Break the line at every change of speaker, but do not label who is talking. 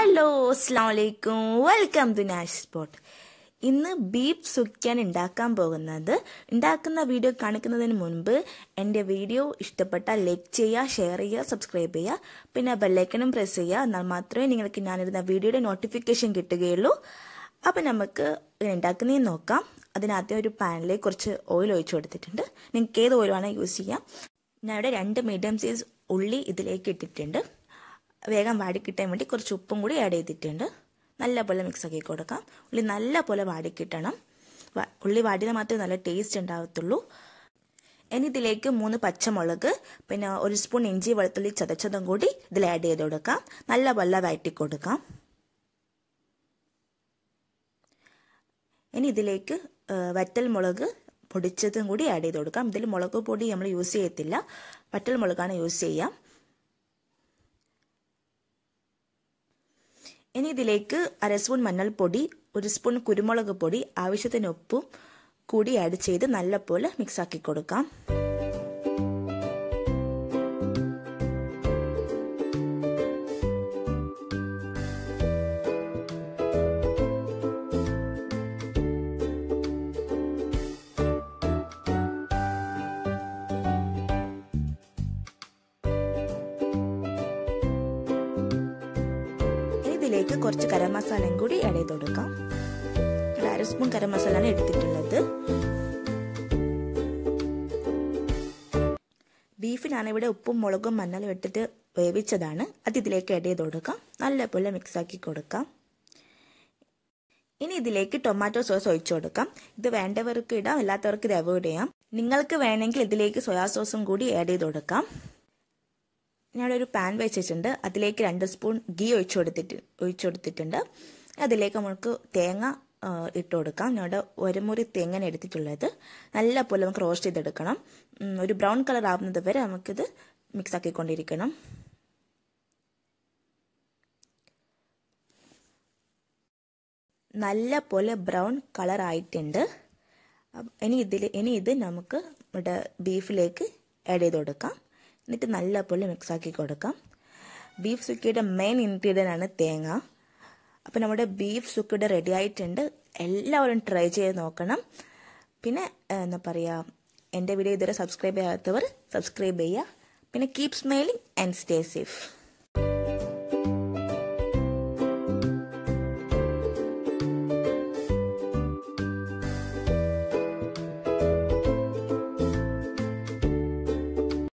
hello അസ്സാം വലൈക്കും welcome to Nash spot ഇന്ന് ബീഫ് സുഖ്യാൻ ഉണ്ടാക്കാൻ പോകുന്നത് ഉണ്ടാക്കുന്ന വീഡിയോ കാണിക്കുന്നതിന് മുൻപ് എൻ്റെ വീഡിയോ ഇഷ്ടപ്പെട്ടാൽ ലൈക്ക് ചെയ്യുക ഷെയർ ചെയ്യുക സബ്സ്ക്രൈബ് ചെയ്യുക പിന്നെ ബെല്ലൈക്കനും പ്രസ് ചെയ്യുക എന്നാൽ മാത്രമേ നിങ്ങൾക്ക് ഞാനിരുന്ന വീഡിയോയുടെ നോട്ടിഫിക്കേഷൻ കിട്ടുകയുള്ളൂ അപ്പം നമുക്ക് ഇത് ഉണ്ടാക്കുന്നതെന്ന് നോക്കാം അതിനകത്ത് ഒരു പാനിലേക്ക് കുറച്ച് ഓയിൽ ഒഴിച്ചു കൊടുത്തിട്ടുണ്ട് നിങ്ങൾക്ക് ഏത് ഓയിൽ വേണമെങ്കിൽ യൂസ് ചെയ്യാം ഞാനിവിടെ രണ്ട് മീഡിയം സൈസ് ഉള്ളി ഇതിലേക്ക് ഇട്ടിട്ടുണ്ട് വേഗം വാടിക്കിട്ടാൻ വേണ്ടി കുറച്ച് ഉപ്പും കൂടി ആഡ് ചെയ്തിട്ടുണ്ട് നല്ല പോലെ മിക്സ് ആക്കി കൊടുക്കാം ഉള്ളി നല്ല പോലെ വാടിക്കിട്ടണം ഉള്ളി വാടിയാൽ മാത്രമേ നല്ല ടേസ്റ്റ് ഉണ്ടാകത്തുള്ളൂ ഇനി ഇതിലേക്ക് മൂന്ന് പച്ചമുളക് പിന്നെ ഒരു സ്പൂൺ ഇഞ്ചി വെളുത്തുള്ളി ചതച്ചതും കൂടി ഇതിൽ ആഡ് ചെയ്ത് കൊടുക്കാം നല്ല പോലെ വഴറ്റി കൊടുക്കാം ഇനി ഇതിലേക്ക് വറ്റൽ മുളക് പൊടിച്ചതും കൂടി ആഡ് ചെയ്ത് കൊടുക്കാം ഇതിൽ മുളക് പൊടി നമ്മൾ യൂസ് ചെയ്യത്തില്ല വറ്റൽ മുളകാണ് യൂസ് ചെയ്യാം ഇനി ഇതിലേക്ക് അര സ്പൂൺ മഞ്ഞൾപ്പൊടി ഒരു സ്പൂൺ കുരുമുളക് പൊടി ആവശ്യത്തിന് ഉപ്പും കൂടി ആഡ് ചെയ്ത് നല്ലപോലെ മിക്സ് ആക്കി കൊടുക്കാം ഇതിലേക്ക് കുറച്ച് ഗരം മസാലയും കൂടി ആഡ് ചെയ്ത് കൊടുക്കാം അര സ്പൂൺ ഗരം മസാലയാണ് എടുത്തിട്ടുള്ളത് ബീഫിനാണ് ഇവിടെ ഉപ്പും മുളകും മഞ്ഞളും ഇട്ടിട്ട് വേവിച്ചതാണ് അത് ഇതിലേക്ക് ആഡ് ചെയ്ത് കൊടുക്കാം നല്ലപോലെ മിക്സ് ആക്കി കൊടുക്കാം ഇനി ഇതിലേക്ക് ടൊമാറ്റോ സോസ് ഒഴിച്ചു കൊടുക്കാം ഇത് വേണ്ടവർക്ക് ഇടാം അല്ലാത്തവർക്ക് ഇത് അവോയ്ഡ് ചെയ്യാം നിങ്ങൾക്ക് വേണമെങ്കിൽ ഇതിലേക്ക് സോയാ സോസും കൂടി ആഡ് ചെയ്ത് കൊടുക്കാം ഞാനൊരു പാൻ വെച്ചിട്ടുണ്ട് അതിലേക്ക് രണ്ട് സ്പൂൺ ഗീ ഒഴിച്ചു കൊടുത്തിട്ട് ഒഴിച്ചു കൊടുത്തിട്ടുണ്ട് അതിലേക്ക് നമുക്ക് തേങ്ങ ഇട്ട് കൊടുക്കാം ഞങ്ങളുടെ ഒരു മുറി തേങ്ങ എടുത്തിട്ടുള്ളത് നല്ല പോലെ നമുക്ക് റോസ്റ്റ് ചെയ്തെടുക്കണം ഒരു ബ്രൗൺ കളർ ആവുന്നത് വരെ നമുക്കിത് മിക്സ് ആക്കിക്കൊണ്ടിരിക്കണം നല്ല പോലെ ബ്രൗൺ കളർ ആയിട്ടുണ്ട് ഇനി ഇതിൽ ഇനി ഇത് നമുക്ക് ഇവിടെ ബീഫിലേക്ക് ആഡ് ചെയ്ത് കൊടുക്കാം എന്നിട്ട് നല്ലപോലെ മിക്സ് ആക്കി കൊടുക്കാം ബീഫ് സുക്കിയുടെ മെയിൻ ഇൻഗ്രീഡിയൻ്റ് ആണ് തേങ്ങ അപ്പോൾ നമ്മുടെ ബീഫ് സുക്കിയുടെ റെഡി ആയിട്ടുണ്ട് എല്ലാവരും ട്രൈ ചെയ്ത് നോക്കണം പിന്നെ എന്താ പറയുക എൻ്റെ വീഡിയോ ഇതുവരെ സബ്സ്ക്രൈബ് ചെയ്യാത്തവർ സബ്സ്ക്രൈബ് ചെയ്യുക പിന്നെ keep smiling and stay safe